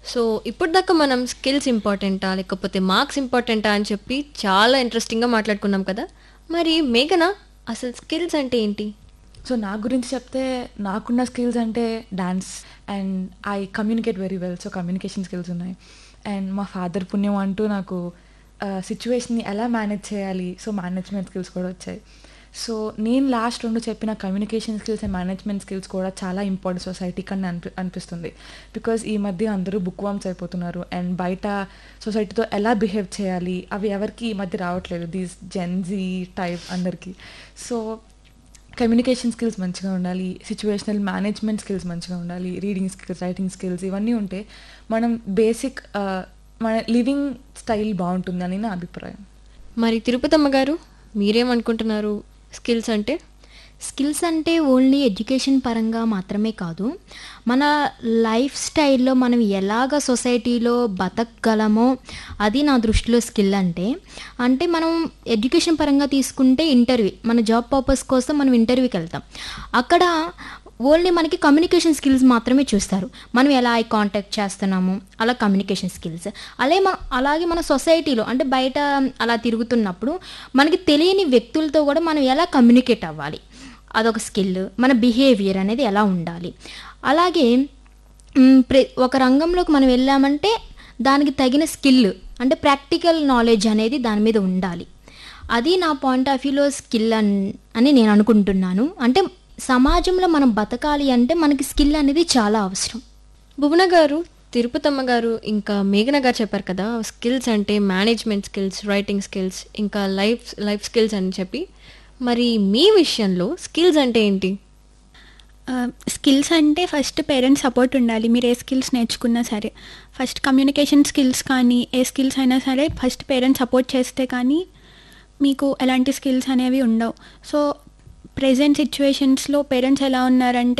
so ఇప్పుడు దాకా మనం స్కిల్స్ ఇంపార్టెంటా లేకపోతే మార్క్స్ ఇంపార్టెంటా అని చెప్పి చాలా ఇంట్రెస్టింగ్గా మాట్లాడుకున్నాం కదా మరి మేఘన అసలు స్కిల్స్ అంటే ఏంటి సో నా గురించి చెప్తే నాకున్న స్కిల్స్ అంటే dance and I communicate very well so communication skills ఉన్నాయి అండ్ మా ఫాదర్ పుణ్యం అంటూ నాకు సిచ్యువేషన్ని ఎలా మేనేజ్ చేయాలి సో మేనేజ్మెంట్ స్కిల్స్ కూడా వచ్చాయి సో నేను లాస్ట్ రెండు చెప్పిన communication skills and management skills కూడా చాలా ఇంపార్టెంట్ సొసైటీకి అని అనిపి అనిపిస్తుంది బికాజ్ ఈ మధ్య అందరూ బుక్ వామ్స్ అయిపోతున్నారు అండ్ బయట సొసైటీతో ఎలా బిహేవ్ చేయాలి అవి ఎవరికి ఈ మధ్య రావట్లేదు దీస్ జెన్జీ టైప్ అందరికీ సో కమ్యూనికేషన్ స్కిల్స్ మంచిగా ఉండాలి సిచ్యువేషనల్ మేనేజ్మెంట్ స్కిల్స్ మంచిగా ఉండాలి రీడింగ్ స్కిల్స్ రైటింగ్ స్కిల్స్ ఇవన్నీ ఉంటే మనం బేసిక్ మన లివింగ్ స్టైల్ బాగుంటుందని నా అభిప్రాయం మరి తిరుపతమ్మ గారు మీరేమనుకుంటున్నారు స్కిల్స్ అంటే స్కిల్స్ అంటే ఓన్లీ ఎడ్యుకేషన్ పరంగా మాత్రమే కాదు మన లైఫ్ స్టైల్లో మనం ఎలాగ సొసైటీలో బతకగలమో అది నా దృష్టిలో స్కిల్ అంటే అంటే మనం ఎడ్యుకేషన్ పరంగా తీసుకుంటే ఇంటర్వ్యూ మన జాబ్ పర్పస్ కోసం మనం ఇంటర్వ్యూకి వెళ్తాం అక్కడ ఓన్లీ మనకి కమ్యూనికేషన్ స్కిల్స్ మాత్రమే చూస్తారు మనం ఎలా ఐ కాంటాక్ట్ చేస్తున్నాము అలా కమ్యూనికేషన్ స్కిల్స్ అలాగే మన అలాగే మన సొసైటీలో అంటే బయట అలా తిరుగుతున్నప్పుడు మనకి తెలియని వ్యక్తులతో కూడా మనం ఎలా కమ్యూనికేట్ అవ్వాలి అదొక స్కిల్ మన బిహేవియర్ అనేది ఎలా ఉండాలి అలాగే మ్, ప్ర ఒక రంగంలోకి మనం వెళ్ళామంటే దానికి తగిన స్కిల్ అంటే ప్రాక్టికల్ నాలెడ్జ్ అనేది దాని మీద ఉండాలి అది నా పాయింట్ ఆఫ్ వ్యూలో స్కిల్ అన్ అని నేను అనుకుంటున్నాను అంటే సమాజంలో మనం బతకాలి అంటే మనకి స్కిల్ అనేది చాలా అవసరం భువన గారు తిరుపతమ్మ గారు ఇంకా మేఘన గారు చెప్పారు కదా స్కిల్స్ అంటే మేనేజ్మెంట్ స్కిల్స్ రైటింగ్ స్కిల్స్ ఇంకా లైఫ్ లైఫ్ స్కిల్స్ అని చెప్పి మరి మీ విషయంలో స్కిల్స్ అంటే ఏంటి స్కిల్స్ అంటే ఫస్ట్ పేరెంట్స్ సపోర్ట్ ఉండాలి మీరు ఏ స్కిల్స్ నేర్చుకున్నా సరే ఫస్ట్ కమ్యూనికేషన్ స్కిల్స్ కానీ ఏ స్కిల్స్ అయినా సరే ఫస్ట్ పేరెంట్స్ సపోర్ట్ చేస్తే కానీ మీకు ఎలాంటి స్కిల్స్ అనేవి ఉండవు సో ప్రెజెంట్ సిచ్యువేషన్స్లో పేరెంట్స్ ఎలా ఉన్నారంటే